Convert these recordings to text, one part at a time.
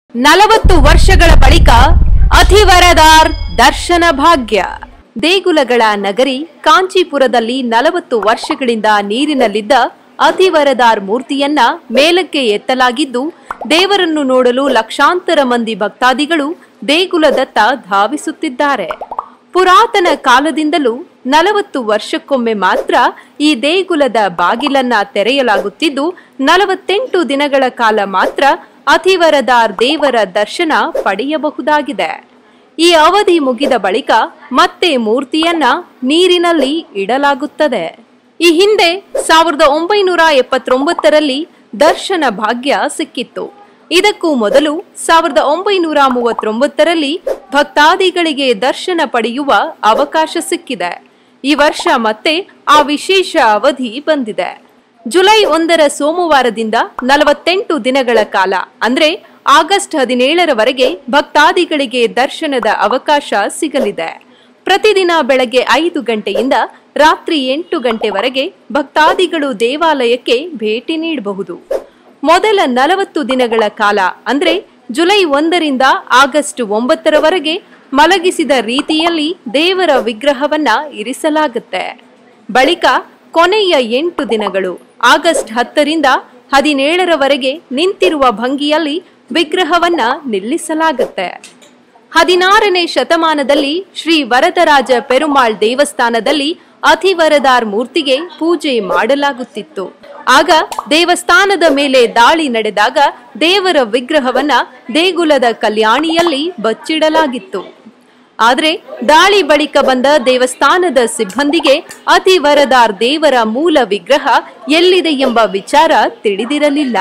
ನಲವತ್ತು ವರ್ಷಗಳ ಬಳಿಕ ಅಧಿವರದಾರ್ ದರ್ಶನ ಭಾಗ್ಯ ದೇಗುಲಗಳ ನಗರಿ ಕಾಂಚೀಪುರದಲ್ಲಿ ನಲವತ್ತು ವರ್ಷಗಳಿಂದ ನೀರಿನಲ್ಲಿದ್ದ ಅತಿವರದಾರ್ ಮೂರ್ತಿಯನ್ನ ಮೇಲಕ್ಕೆ ಎತ್ತಲಾಗಿದ್ದು ದೇವರನ್ನು ನೋಡಲು ಲಕ್ಷಾಂತರ ಮಂದಿ ಭಕ್ತಾದಿಗಳು ದೇಗುಲದತ್ತ ಧಾವಿಸುತ್ತಿದ್ದಾರೆ ಪುರಾತನ ಕಾಲದಿಂದಲೂ ನಲವತ್ತು ವರ್ಷಕ್ಕೊಮ್ಮೆ ಮಾತ್ರ ಈ ದೇಗುಲದ ಬಾಗಿಲನ್ನ ತೆರೆಯಲಾಗುತ್ತಿದ್ದು ನಲವತ್ತೆಂಟು ದಿನಗಳ ಕಾಲ ಮಾತ್ರ ಅತಿವರದಾರ್ ದೇವರ ದರ್ಶನ ಪಡೆಯಬಹುದಾಗಿದೆ ಈ ಅವಧಿ ಮುಗಿದ ಬಳಿಕ ಮತ್ತೆ ಮೂರ್ತಿಯನ್ನ ನೀರಿನಲ್ಲಿ ಇಡಲಾಗುತ್ತದೆ ಈ ಹಿಂದೆ ಸಾವಿರದ ಒಂಬೈನೂರ ಎಪ್ಪತ್ತೊಂಬತ್ತರಲ್ಲಿ ದರ್ಶನ ಭಾಗ್ಯ ಸಿಕ್ಕಿತ್ತು ಇದಕ್ಕೂ ಮೊದಲು ಸಾವಿರದ ಒಂಬೈನೂರ ಮೂವತ್ತೊಂಬತ್ತರಲ್ಲಿ ಭಕ್ತಾದಿಗಳಿಗೆ ದರ್ಶನ ಪಡೆಯುವ ಅವಕಾಶ ಸಿಕ್ಕಿದೆ ಈ ವರ್ಷ ಮತ್ತೆ ಆ ವಿಶೇಷ ಅವಧಿ ಬಂದಿದೆ ಜುಲೈ ಒಂದರ ಸೋಮವಾರದಿಂದ ನಲವತ್ತೆಂಟು ದಿನಗಳ ಕಾಲ ಅಂದ್ರೆ ಆಗಸ್ಟ್ ಹದಿನೇಳರವರೆಗೆ ಭಕ್ತಾದಿಗಳಿಗೆ ದರ್ಶನದ ಅವಕಾಶ ಸಿಗಲಿದೆ ಪ್ರತಿದಿನ ಬೆಳಗ್ಗೆ ಐದು ಗಂಟೆಯಿಂದ ರಾತ್ರಿ ಎಂಟು ಗಂಟೆವರೆಗೆ ಭಕ್ತಾದಿಗಳು ದೇವಾಲಯಕ್ಕೆ ಭೇಟಿ ನೀಡಬಹುದು ಮೊದಲ ನಲವತ್ತು ದಿನಗಳ ಕಾಲ ಅಂದ್ರೆ ಜುಲೈ ಒಂದರಿಂದ ಆಗಸ್ಟ್ ಒಂಬತ್ತರವರೆಗೆ ಮಲಗಿಸಿದ ರೀತಿಯಲ್ಲಿ ದೇವರ ವಿಗ್ರಹವನ್ನ ಇರಿಸಲಾಗುತ್ತೆ ಬಳಿಕ ಕೊನೆಯ ಎಂಟು ದಿನಗಳು ಆಗಸ್ಟ್ ಹತ್ತರಿಂದ ಹದಿನೇಳರವರೆಗೆ ನಿಂತಿರುವ ಭಂಗಿಯಲ್ಲಿ ವಿಗ್ರಹವನ್ನ ನಿಲ್ಲಿಸಲಾಗುತ್ತೆ ಹದಿನಾರನೇ ಶತಮಾನದಲ್ಲಿ ಶ್ರೀ ವರದರಾಜ ಪೆರುಮಾಳ್ ದೇವಸ್ಥಾನದಲ್ಲಿ ಅತಿವರದಾರ್ ಮೂರ್ತಿಗೆ ಪೂಜೆ ಮಾಡಲಾಗುತ್ತಿತ್ತು ಆಗ ದೇವಸ್ಥಾನದ ಮೇಲೆ ದಾಳಿ ನಡೆದಾಗ ದೇವರ ವಿಗ್ರಹವನ್ನ ದೇಗುಲದ ಕಲ್ಯಾಣಿಯಲ್ಲಿ ಬಚ್ಚಿಡಲಾಗಿತ್ತು ಆದ್ರೆ ದಾಳಿ ಬಳಿಕ ಬಂದ ದೇವಸ್ಥಾನದ ಸಿಬ್ಬಂದಿಗೆ ಅತಿವರದಾರ್ ದೇವರ ಮೂಲ ವಿಗ್ರಹ ಎಲ್ಲಿದೆ ಎಂಬ ವಿಚಾರ ತಿಳಿದಿರಲಿಲ್ಲ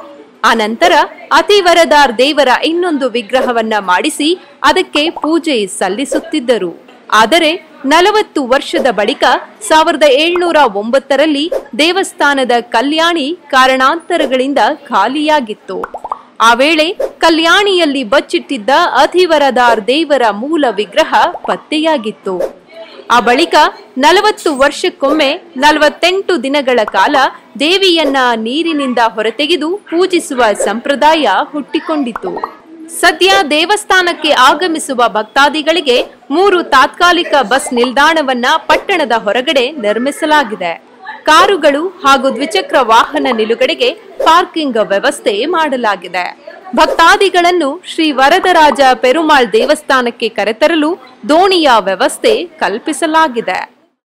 ಆನಂತರ ಅತಿವರದಾರ್ ದೇವರ ಇನ್ನೊಂದು ವಿಗ್ರಹವನ್ನ ಮಾಡಿಸಿ ಅದಕ್ಕೆ ಪೂಜೆ ಸಲ್ಲಿಸುತ್ತಿದ್ದರು ಆದರೆ ನಲವತ್ತು ವರ್ಷದ ಬಳಿಕ ಸಾವಿರದ ಏಳ್ನೂರ ಒಂಬತ್ತರಲ್ಲಿ ದೇವಸ್ಥಾನದ ಕಲ್ಯಾಣಿ ಕಾರಣಾಂತರಗಳಿಂದ ಖಾಲಿಯಾಗಿತ್ತು ಆ ವೇಳೆ ಕಲ್ಯಾಣಿಯಲ್ಲಿ ಬಚ್ಚಿಟ್ಟಿದ್ದ ಅಧಿವರದಾರ್ ದೇವರ ಮೂಲ ವಿಗ್ರಹ ಪತ್ತೆಯಾಗಿತ್ತು ಆ ಬಳಿಕ ನಲವತ್ತು ವರ್ಷಕ್ಕೊಮ್ಮೆ ನಲವತ್ತೆಂಟು ದಿನಗಳ ಕಾಲ ದೇವಿಯನ್ನ ನೀರಿನಿಂದ ಹೊರತೆಗೆದು ಪೂಜಿಸುವ ಸಂಪ್ರದಾಯ ಹುಟ್ಟಿಕೊಂಡಿತು ಸದ್ಯ ದೇವಸ್ಥಾನಕ್ಕೆ ಆಗಮಿಸುವ ಭಕ್ತಾದಿಗಳಿಗೆ ಮೂರು ತಾತ್ಕಾಲಿಕ ಬಸ್ ನಿಲ್ದಾಣವನ್ನ ಪಟ್ಟಣದ ಹೊರಗಡೆ ನಿರ್ಮಿಸಲಾಗಿದೆ ಕಾರುಗಳು ಹಾಗೂ ದ್ವಿಚಕ್ರ ವಾಹನ ನಿಲುಗಡೆಗೆ ಪಾರ್ಕಿಂಗ್ ವ್ಯವಸ್ಥೆ ಮಾಡಲಾಗಿದೆ ಭಕ್ತಾದಿಗಳನ್ನು ಶ್ರೀ ವರದರಾಜ ಪೆರುಮಾಳ್ ದೇವಸ್ಥಾನಕ್ಕೆ ಕರೆತರಲು ದೋಣಿಯ ವ್ಯವಸ್ಥೆ ಕಲ್ಪಿಸಲಾಗಿದೆ